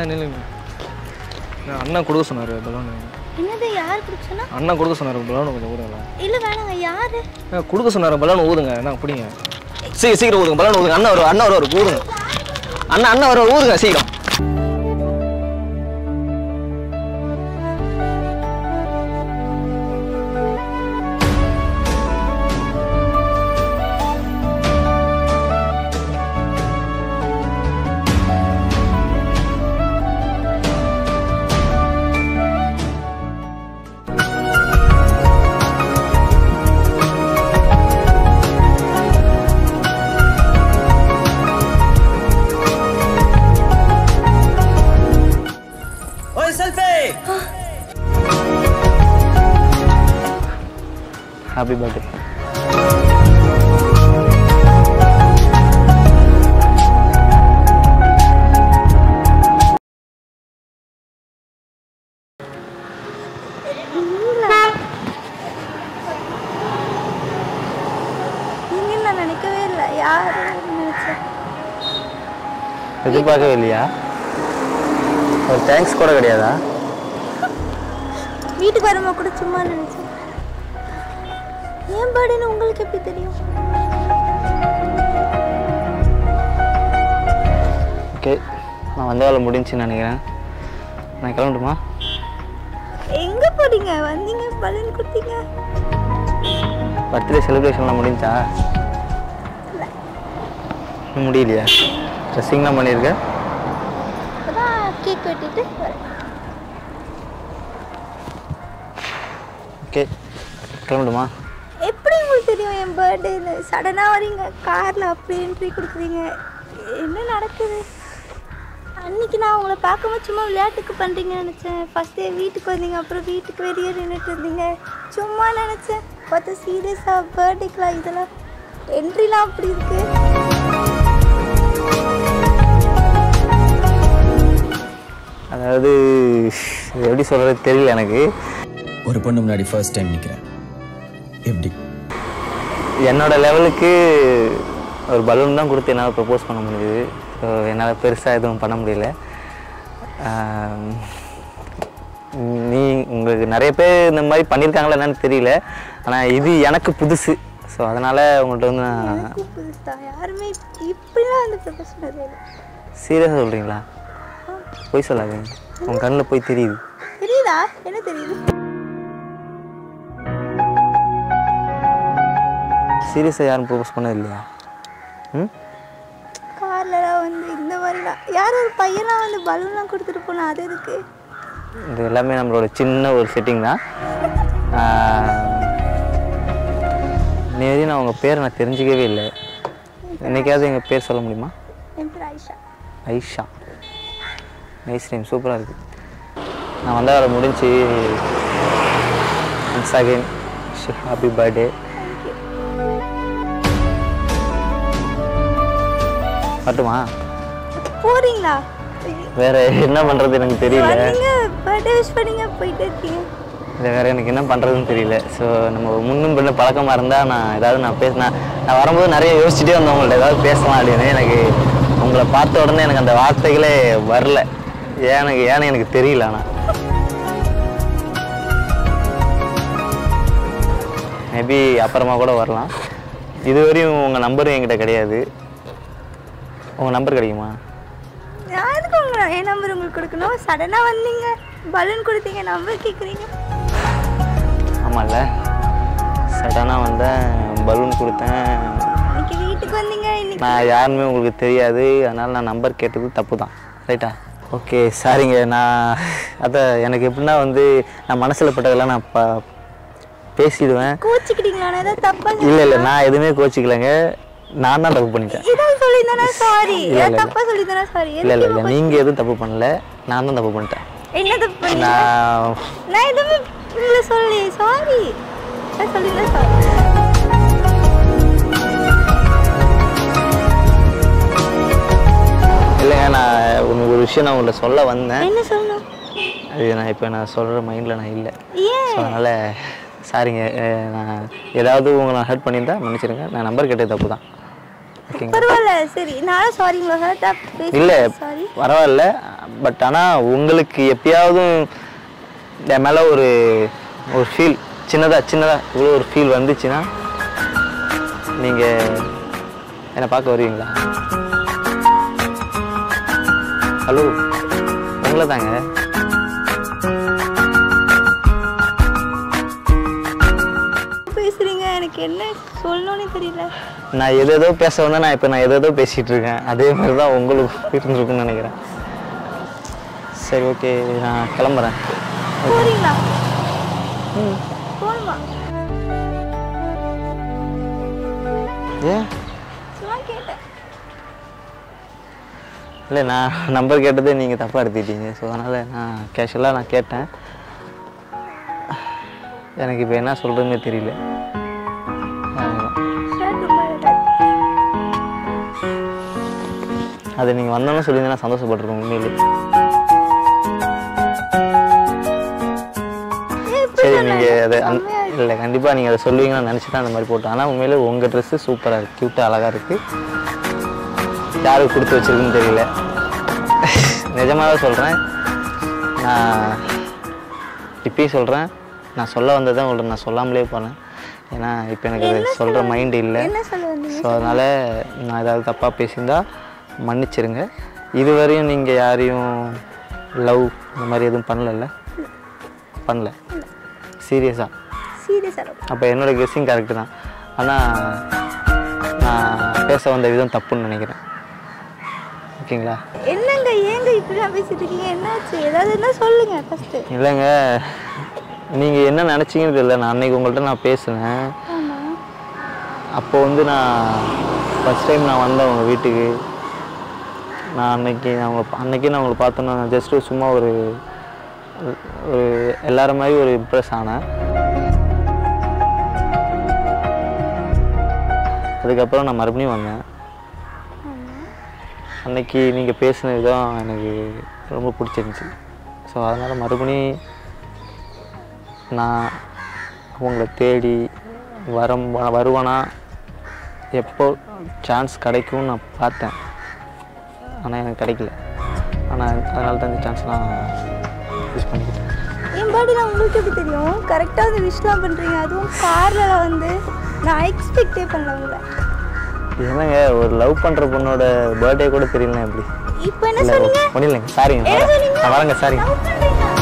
நில்லுங்க நான் அண்ணன் கொடுக்க சொன்னார் பலூன் என்னது யார் கொடுக்க சொன்னா அண்ணன் கொடுக்க சொன்னார் பலூன் கொஞ்சம் ஊதுங்களா இல்ல வேணாங்க யாரு கொடுக்க சொன்னார் பலூன் ஊதுங்க என்ன பிடிங்க சீக்கிரம் சீக்கிரம் ஊதுங்க பலூன் ஊதுங்க அண்ணன் வரும் அண்ணன் வருவார் ஊதுங்க அண்ணன் அண்ணன் வருவார் ஊதுங்க சீக்கிரம் ஓய் செல்ஃபி ஹாப்பி பர்த்டே நீங்க நான் நினைக்கவே இல்லை யாரு நினைச்சேன் எதிர்பார்க்கவே இல்லையா ஒரு தேங்க்ஸ் கூட கிடையாதா வீட்டுக்கு வரும்போது கூட சும்மா நினைச்சேன் ஏன் பர்த்டேன்னு உங்களுக்கு எப்படி தெரியும் ஓகே நான் வந்த வேலை முடிஞ்சுன்னு நினைக்கிறேன் நான் கிளம்பட்டுமா எங்க போறீங்க வந்தீங்க பலூன் கொடுத்தீங்க பர்த்டே செலிப்ரேஷன்லாம் முடிஞ்சா இன்னும் முடியலையா ட்ரெஸ்ஸிங்லாம் பண்ணியிருக்க அதான் கேக் வெட்டிட்டு வரேன் ஓகே கிளம்பட்டுமா எப்படி உங்களுக்கு தெரியும் என் பர்த்டேன்னு சடனாக வரீங்க காரில் அப்படி என்ட்ரி கொடுக்குறீங்க என்ன நடக்குது அன்னைக்கு நான் உங்களை பார்க்கும்போது சும்மா விளையாட்டுக்கு பண்ணுறீங்கன்னு நினச்சேன் ஃபஸ்ட்டே வீட்டுக்கு வந்தீங்க அப்புறம் வீட்டுக்கு வெளியே நின்றுட்டு இருந்தீங்க சும்மா நினச்சேன் பார்த்தா சீரியஸாக பர்த்டேக்கெலாம் இதெல்லாம் என்ட்ரிலாம் அப்படி இருக்கு அதாவது இது எப்படி சொல்கிறது தெரியல எனக்கு ஒரு பொண்ணு முன்னாடி ஃபர்ஸ்ட் டைம் நிக்கிறேன் எப்படி என்னோட லெவலுக்கு ஒரு பலூன் தான் கொடுத்து என்னால் ப்ரப்போஸ் பண்ண முடியுது ஸோ என்னால் பெருசாக எதுவும் பண்ண முடியல ஆம், நீ உங்களுக்கு நிறைய பேர் இந்த மாதிரி பண்ணியிருக்காங்களா என்னன்னு தெரியல ஆனால் இது எனக்கு புதுசு ஸோ அதனால் உங்கள்கிட்ட வந்து நான் எனக்கு புதுசா யாருமே இப்படிலாம் வந்து ப்ரப்போஸ் பண்ணதே இல்லை சீரியஸாக சொல்கிறீங்களா போய் சொல்லாதீங்க உங்கள் கண்ணில் போய் தெரியுது தெரியுதா என்ன தெரியுது சீரியஸாக யாரும் ப்ரப்போஸ் பண்ணது இல்லையா ம் கார்லலாம் வந்து இந்த மாதிரிலாம் யார் ஒரு பையனாக வந்து பலூன்லாம் கொடுத்துட்டு போனா அது எதுக்கு இது எல்லாமே நம்மளோட சின்ன ஒரு செட்டிங் தான் ஆஹ், இன்னை வரையும் நான் உங்கள் பேரை நான் தெரிஞ்சிக்கவே இல்லை என்னைக்காவது எங்கள் பேர் சொல்ல முடியுமா என் பேர் ஐஷா ஐஷா நைஸ் நேம் சூப்பராக இருக்குது நான் வந்த வேலை முடிஞ்சு ஒன்ஸ் அகைன் ஹாப்பி பர்த்டே வரட்டுமா போறீங்களா வேற என்ன பண்ணுறது எனக்கு தெரியல நீங்க பர்த்டே விஷ் பண்ணீங்க போயிட்டே இருக்கீங்க இல்லை வேற எனக்கு என்ன பண்ணுறதுன்னு தெரியல ஸோ நம்ம முன்னும் பின்ன பழக்கமாக இருந்தால் நான் ஏதாவது நான் பேசினேன் நான் வரும்போது நிறைய யோசிச்சுட்டே வந்தேன் உங்கள்ட்ட ஏதாவது பேசலாம் அப்படின்னு எனக்கு உங்களை பார்த்த உடனே எனக்கு அந்த வார்த்தைகளே வரல ஏன் எனக்கு ஏன்னு எனக்கு தெரியல ஆனால் மேபி அப்புறமா கூட வரலாம் இதுவரையும் உங்கள் நம்பரும் என்கிட்ட கிடையாது உங்கள் நம்பர் கிடைக்குமா நான் எதுக்கு உங்க என் நம்பர் உங்களுக்கு கொடுக்கணும் சடனாக வந்தீங்க பலூன் கொடுத்தீங்க நம்பர் கேட்குறீங்க ஆமாம்ல சடனாக வந்தேன் பலூன் கொடுத்தேன் இன்னைக்கு வீட்டுக்கு வந்தீங்க இன்னைக்கு நான் யாருமே உங்களுக்கு தெரியாது அதனால் நான் நம்பர் கேட்டது தப்பு தான் ரைட்டா ஓகே சாரிங்க நான் அதை எனக்கு எப்படின்னா வந்து நான் மனசில் பட்டதெல்லாம் நான் ப பேசிடுவேன் கோச்சிக்கிட்டீங்களா நான் ஏதாவது தப்பா இல்லை இல்லை நான் எதுவுமே கோச்சிக்கலைங்க நான் தான் தப்பு பண்ணிட்டேன் ஏதாவது சொல்லியிருந்தேனா சாரி இல்ல, இல்ல, ஏதாவது இல்ல. தப்பா சொல்லியிருந்தேனா சாரி இல்லை இல்லை இல்லை நீங்கள் எதுவும் தப்பு பண்ணல நான் தான் தப்பு பண்ணிட்டேன் என்ன தப்பு பண்ணீங்க நான் நான் எதுவுமே உங்களை சொல்லி சாரி நான் சொல்லியிருந்தேன் சாரி இல்லைங்க நான் உங்களுக்கு ஒரு விஷயம் நான் உங்கள்ட்ட சொல்ல வந்தேன் என்ன சொல்லணும் அது நான் இப்போ நான் சொல்கிற மைண்டில் நான் இல்லை ஏன் ஸோ அதனால் சாரிங்க அஹ் நான் ஏதாவது உங்களை நான் ஹர்ட் பண்ணியிருந்தா மன்னிச்சிடுங்க நான் நம்பர் கேட்டது தப்பு தான் ஓகேங்க பரவாயில்ல சரி நானும் சாரிங்களா ஹர்ட்டா இல்லை சாரி பரவாயில்ல பட் ஆனால் உங்களுக்கு எப்பயாவது என் மேலே ஒரு ஒரு ஃபீல் சின்னதாக சின்னதாக இவ்வளோ ஒரு ஃபீல் வந்துச்சுன்னா நீங்கள் என்னை பார்க்க வருவீங்களா ஹலோ உங்களை தாங்க பேசுறீங்க எனக்கு என்ன சொல்லணும்னு தெரியல நான் எது ஏதோ பேச வந்தேன் நான் இப்போ நான் எது ஏதோ பேசிகிட்டு இருக்கேன் அதே மாதிரி தான் உங்களுக்கு இருந்திருக்குன்னு நினைக்கிறேன் சரி ஓகே நான் கிளம்புறேன் போறீங்களா போகணுமா ஏன் சும்மா கேட்டேன் இல்லை நான் நம்பர் கேட்டதே நீங்கள் தப்பாக எடுத்துக்கிட்டீங்க ஸோ அதனால் நான் கேஷுவலாக நான் கேட்டேன் எனக்கு இப்போ என்ன சொல்கிறதுன்னு தெரியல அவ்வளவுதான். ஷர்ட் ரொம்ப அழகா இருக்கு. அது நீங்கள் வந்தோன்னு சொல்லியிருந்தேன் சந்தோஷப்பட்டிருக்கேன் உண்மையிலே ஏய், இப்படி சரி சொல்லாத. நீங்கள் அதை அந் செம்மையா இருக்கு. இல்லை கண்டிப்பாக நீங்கள் அதை சொல்லுவீங்கன்னு நினச்சி தான் அந்த மாதிரி போட்டேன் ஆனால் உண்மையிலே உங்கள் ட்ரெஸ்ஸு சூப்பராக இருக்குது க்யூட்டாக அழகாக இருக்குது யாருக்கு கொடுத்து வச்சிருக்குன்னு தெரியல நிஜமாக தான் சொல்கிறேன் நான் இப்பயும் சொல்கிறேன் நான் சொல்ல வந்ததை உங்கள்ட்ட நான் சொல்லாமலே போனேன் ஏன்னா இப்போ எனக்கு அது சொல்கிற மைண்ட் இல்லை என்ன சொல்ல வந்தீங்க ஸோ அதனால் நான் ஏதாவது தப்பாக பேசியிருந்தா மன்னிச்சிருங்க இதுவரையும் நீங்கள் யாரையும் லவ் இந்த மாதிரி எதுவும் பண்ணலல்ல பண்ணல சீரியஸாக சீரியஸா அப்போ என்னோட கெஸ்ஸிங் கரெக்டு தான் ஆனால் நான் பேச வந்த விதம் தப்புன்னு நினைக்கிறேன் ஓகேங்களா என்னங்க ஏங்க இப்படிலாம் பேசிட்டு இருக்கீங்க என்னாச்சு ஏதாவது என்ன சொல்லுங்க ஃபர்ஸ்ட் இல்லைங்க நீங்கள் என்ன நினச்சிங்கன்னு தெரியல நான் அன்னைக்கு உங்கள்கிட்ட நான் பேசினேன் ஆமா அப்போ வந்து நான் ஃபஸ்ட் டைம் நான் வந்தேன் உங்கள் வீட்டுக்கு நான் அன்னைக்கு நான் உங்களை அன்னைக்கு நான் உங்களை பார்த்தோன்னா ஜஸ்ட்டு சும்மா ஒரு ஒரு எல்லாரும் மாதிரி ஒரு இம்ப்ரெஸ் ஆனேன் அதுக்கப்புறம் நான் மறுபடியும் வந்தேன் அன்னைக்கு நீங்கள் பேசின விதம் எனக்கு ரொம்ப பிடிச்சிருந்துச்சி ஸோ அதனால் மறுபடியும் நான் உங்களை தேடி வரம் வருவானா எப்போ சான்ஸ் கிடைக்கும்னு நான் பார்த்தேன் ஆனால் எனக்கு கிடைக்கல ஆனால் அதனால தான் இந்த சான்ஸ் நான் யூஸ் பண்ணிக்கிட்டேன் என் பர்த்டே உங்களுக்கு எப்படி தெரியும் கரெக்டாக வந்து விஷலாம் பண்ணுறீங்க அதுவும் காரில் வந்து நான் எக்ஸ்பெக்டே பண்ணல உங்களை என்னங்க ஒரு லவ் பண்ணுற பொண்ணோட பர்த்டே கூட தெரியல எப்படி இப்போ என்ன இல்லை சொன்னீங்க ஒன்றும் இல்லைங்க சாரிங்க என்ன சொன்னீங்க? நான் வரேங்க சாரிங்க லவ் பண்ணுறீங்க